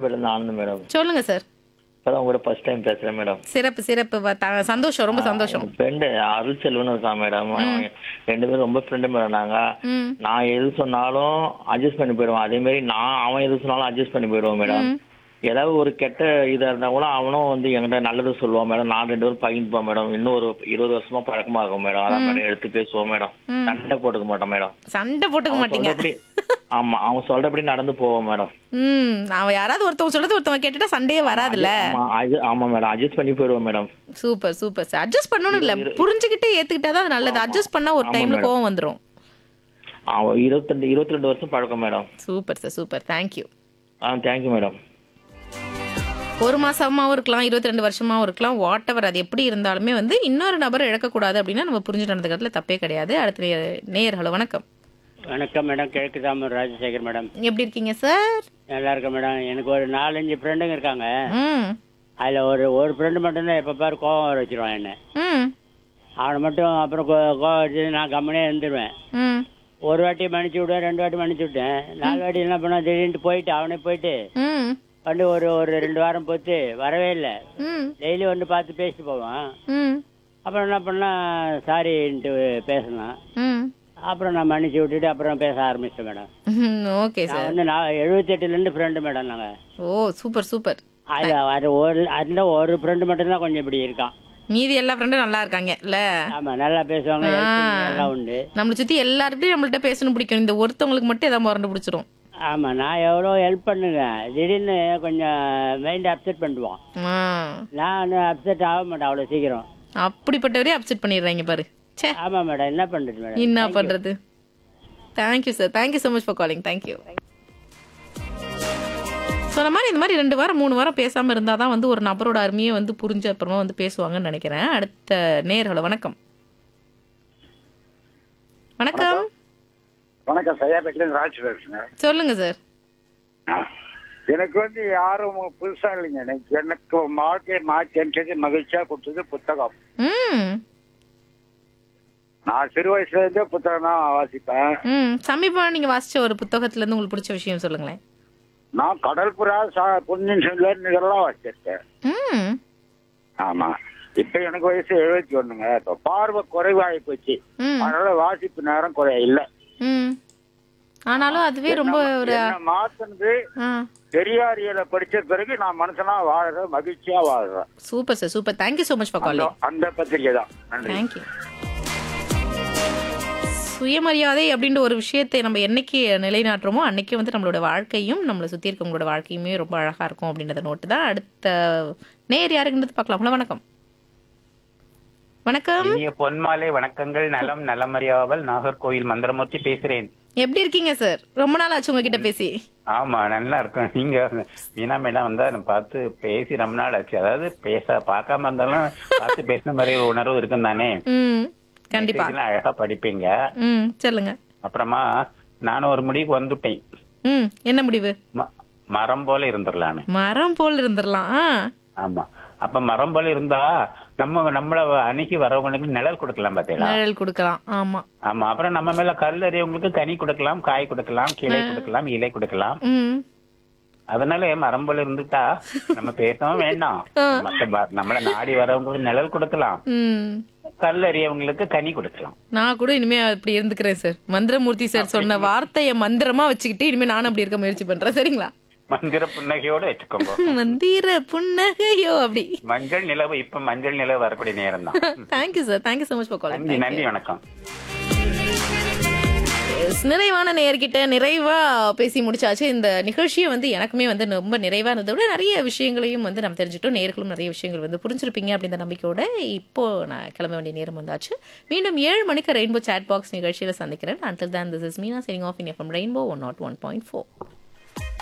இருந்து ஆனந்த் மேடம் சொல்லுங்க சார் இப்பதான் உங்களோட ஃபர்ஸ்ட் டைம் பேசுறேன் மேடம் சிறப்பு சிறப்பு வ- த- சந்தோஷம் ரொம்ப சந்தோஷம் ஃப்ரெண்டு அருள் செல்வன் இருக்கான் மேடம் ரெண்டு பேரும் ரொம்ப ஃப்ரெண்டு மேடம் நாங்க ம் நான் எது சொன்னாலும் அட்ஜஸ்ட் பண்ணி போயிடுவான் அதே மாதிரி நான் அவன் எது சொன்னாலும் அட்ஜஸ்ட் பண்ணி போயிடுவான் மேடம் ஏதாவது ஒரு கெட்ட இதா இருந்தா கூட அவனும் வந்து என்கிட்ட நல்லது சொல்லுவான் மேடம் நான் ரெண்டு பேரும் பகிர்ந்துப்போம் மேடம் இன்னும் ஒரு இருபது வருஷமா பழக்கமா இருக்கும் மேடம் அதான் மேடம் எடுத்து பேசுவோம் மேடம் சண்டை போட்டுக்க மாட்டோம் மேடம் சண்டை போட்டுக்க அவன் மாட்டீங்க சொல்றபடி ஆமா அவன் சொல்றபடி நடந்து போவோம் மேடம் ம் அவன் யாராவது ஒருத்தவங்க சொல்றது ஒருத்தவங்க கேட்டுட்டா சண்டையே வராதுல்ல ஆமா அது- ஆமா மேடம் அட்ஜஸ்ட் பண்ணி போயிடுவோம் madam super super sir adjust பண்ணணும் இல்ல புரிஞ்சுக்கிட்டு ஏத்துக்கிட்டா தான் அது நல்லது அட்ஜஸ்ட் பண்ணா ஒரு ஆமா, டைம்ல madam. கோவம் வந்துரும் அவன் இருபத்தெண்டு இருபத்தி ரெண்டு வருஷம் பழக்கம் madam super sir super thank you ஆ தேங்க்யூ மேடம் ஒரு மாசமாவும் இருக்கலாம் இருபத்தி ரெண்டு வருஷமாவும் இருக்கலாம் வாட் எவர் அது எப்படி இருந்தாலுமே வந்து இன்னொரு நபரை இழக்கக்கூடாது அப்படின்னா நம்ம புரிஞ்சு நடந்துக்கிறதுல தப்பே கிடையாது அடுத்த நேயர்- நேயர் ஹலோ வணக்கம் வணக்கம் மேடம் கிழக்கு தாமர் ராஜசேகர் மேடம் எப்படி இருக்கீங்க சார் நல்லா இருக்கேன் மேடம் எனக்கு ஒரு நாலஞ்சு ஃப்ரெண்டுங்க இருக்காங்க ம் அதில் ஒரு ஒரு ஃப்ரெண்டு மட்டும்தான் எப்போ பாரு கோவம் வர வச்சிருவான் என்ன ம் அவனை மட்டும் அப்புறம் கோ- கோவம் வச்சு நான் கம்மனே இருந்துருவேன் ம் ஒரு வாட்டி மன்னிச்சு விடுவேன் ரெண்டு வாட்டி மன்னிச்சு விட்டேன் நாலு வாட்டி என்ன பண்ண திடீர்னு போயிட்டு அவனே போயிட்டு ம் வந்து ஒரு ஒரு ரெண்டு வாரம் பொறுத்து வரவே இல்லை ம் டெய்லி வந்து பார்த்து பேசிட்டு போவான் ம் அப்புறம் என்ன பண்ணா சாரின்ட்டு பேசினான் ம் அப்புறம் நான் மன்னிச்சு விட்டுட்டு அப்புறம் பேச ஆரம்பிச்சேன் மேடம் ஓகே நான் சார் வந்து நான் எழுபத்தெட்டுலேருந்து ஃப்ரெண்டு மேடம் நாங்கள் ஓ சூப்பர் சூப்பர் அது அது ஒரு அந்த ஒரு ஃப்ரெண்டு மட்டும்தான் கொஞ்சம் இப்படி இருக்கான் மீதி எல்லா ஃப்ரெண்டும் நல்லா இருக்காங்க இல்ல ஆமா நல்லா பேசுவாங்க ஆ. helping எல்லாம் உண்டு நம்மளை சுத்தி எல்லார்கிட்டயும் நம்மள்ட்ட பேசணும் பிடிக்கும் இந்த ஒருத்தவங்களுக்கு மட்டும் ஏதாவது முரண்டு பிடிச்சிரும் ஆமா நான் எவ்வளோ ஹெல்ப் பண்ணுவேன் திடீர்னு கொஞ்சம் மைண்ட் அப்செட் பண்ணுவான் ஆ நான் அப்செட் ஆக மாட்டேன் அவ்வளோ சீக்கிரம் அப்படிப்பட்டவரே அப்செட் பண்ணிடுறாங்க பாரு ச்சே ஆமா மேடம் என்ன பண்றது மேடம் என்ன பண்றது thank you sir thank you so much for calling thank you சொன்ன மாதிரி இந்த மாதிரி ரெண்டு வாரம் மூணு வாரம் பேசாம இருந்தாதான் வந்து ஒரு நபரோட அருமையை வந்து புரிஞ்ச அப்புறமா வந்து பேசுவாங்கன்னு நினைக்கிறேன் அடுத்த நேர்களை வணக்கம் வணக்கம் வணக்கம் சையாபேட்டில் ராஜ் பேசுங்க சொல்லுங்க சார் எனக்கு வந்து யாரும் புதுசா இல்லைங்க எனக்கு எனக்கு வாழ்க்கையை மாற்றி அமைச்சது மகிழ்ச்சியா கொடுத்தது புத்தகம் ம் நான் சிறு வயசுல இருந்தே புத்தகம் தான் வாசிப்பேன் ம் சமீபமா நீங்க வாசிச்ச ஒரு புத்தகத்துல இருந்து உங்களுக்கு பிடிச்ச விஷயம் சொல்லுங்களேன் நான் கடல் புறா சா- பொன்னியின் செல்வன் இதெல்லாம் வாசிச்சிருக்கேன் ம் ஆமா இப்ப எனக்கு வயசு எழுபத்தி ஒண்ணுங்க இப்ப பார்வை குறைவாகி போச்சு ம் அதனால வாசிப்பு நேரம் குறைய இல்ல ம் ஆனாலும் அதுவே ரொம்ப ஒரு என்ன மாத்தினது ஆ பெரியாரியல படிச்ச பிறகு நான் மனுஷனா வாழ்றேன் மகிழ்ச்சியா வாழ்றேன் super sir super thank you so much for அந்த- காலிங் அந்த பத்திரிகை தான் நன்றி தேங்க்யூ சுயமரியாதை அப்படின்ற ஒரு விஷயத்தை நம்ம என்னைக்கு நிலைநாட்டுறோமோ அன்னைக்கு வந்து நம்மளோட வாழ்க்கையும் நம்மளை சுற்றி இருக்கவங்களோட வாழ்க்கையுமே ரொம்ப அழகாக இருக்கும் அப்படின்றத நோட்டு தான் அடுத்த நேர் யாருக்குன்றது பார்க்கலாம் ஹலோ வணக்கம் வணக்கம் இனிய பொன்மாலை வணக்கங்கள் நலம் நலமறியாவல் நாகர்கோயில் மந்திரமூர்த்தி பேசுறேன் எப்படி இருக்கீங்க சார் ரொம்ப நாள் ஆச்சு உங்ககிட்ட பேசி ஆமா நல்லா இருக்கும் நீங்க வீணா மேடம் வந்தா நான் பார்த்து பேசி ரொம்ப நாள் ஆச்சு அதாவது பேச பார்க்காம இருந்தாலும் பார்த்து பேசின மாதிரி ஒரு உணர்வு இருக்கும் தானே ம் கண்டிப்பா Message எல்லாம் அழகா படிப்பீங்க ம் சொல்லுங்க அப்புறமா நானும் ஒரு முடிவுக்கு வந்துட்டேன் ம் என்ன முடிவு ம- மரம் போல இருந்துடலான்னு மரம் போல் இருந்துடலாம் ஆ ஆமா அப்ப மரம் போல இருந்தா நம்ம நம்மள அணுகி வரவங்களுக்கு நிழல் கொடுக்கலாம் பாத்தீங்களா நிழல் கொடுக்கலாம் ஆமா ஆமா அப்புறம் நம்ம மேல கல் எறியவங்களுக்கு கனி கொடுக்கலாம் காய் கொடுக்கலாம் கிளை கொடுக்கலாம் இலை கொடுக்கலாம் ம் அதனால மரம் போல இருந்துட்டா நம்ம பேசவும் வேண்டாம் மத்த ப- நம்மள நாடி வரவங்களுக்கு நிழல் கொடுக்கலாம் ம் கல் எறியவங்களுக்கு கனி கொடுக்கலாம் நான் கூட இனிமே அப்படி இருந்துக்கிறேன் சார் மந்திரமூர்த்தி சார் சொன்ன வார்த்தையை மந்திரமா வச்சுக்கிட்டு இனிமே நானும் அப்படி இருக்க முயற்சி பண்றேன் சரிங்களா மந்திர புன்னகையோட வச்சுக்கோங்க மந்திர புன்னகையோ அப்படி மஞ்சள் நிலவு இப்ப மஞ்சள் நிலவு வரக்கூடிய நேரம் தான் thank you sir thank you so much for நன்றி காலிங் நன்றி வணக்கம் நிறைவான நேர்கிட்ட நிறைவா பேசி முடிச்சாச்சு இந்த நிகழ்ச்சியை வந்து எனக்குமே வந்து ரொம்ப நிறைவா இருந்ததை விட நிறைய விஷயங்களையும் வந்து நம்ம தெரிஞ்சுட்டோம் நேர்களும் நிறைய விஷயங்கள் வந்து புரிஞ்சிருப்பீங்க அப்படின்ற நம்பிக்கையோட இப்போ நான் கிளம்ப வேண்டிய நேரம் வந்தாச்சு மீண்டும் ஏழு மணிக்கு ரெயின்போ சாட் பாக்ஸ் நிகழ்ச்சியில சந்திக்கிறேன் அண்டில் தான் this is Meena signing off in FM rainbow one nought one point four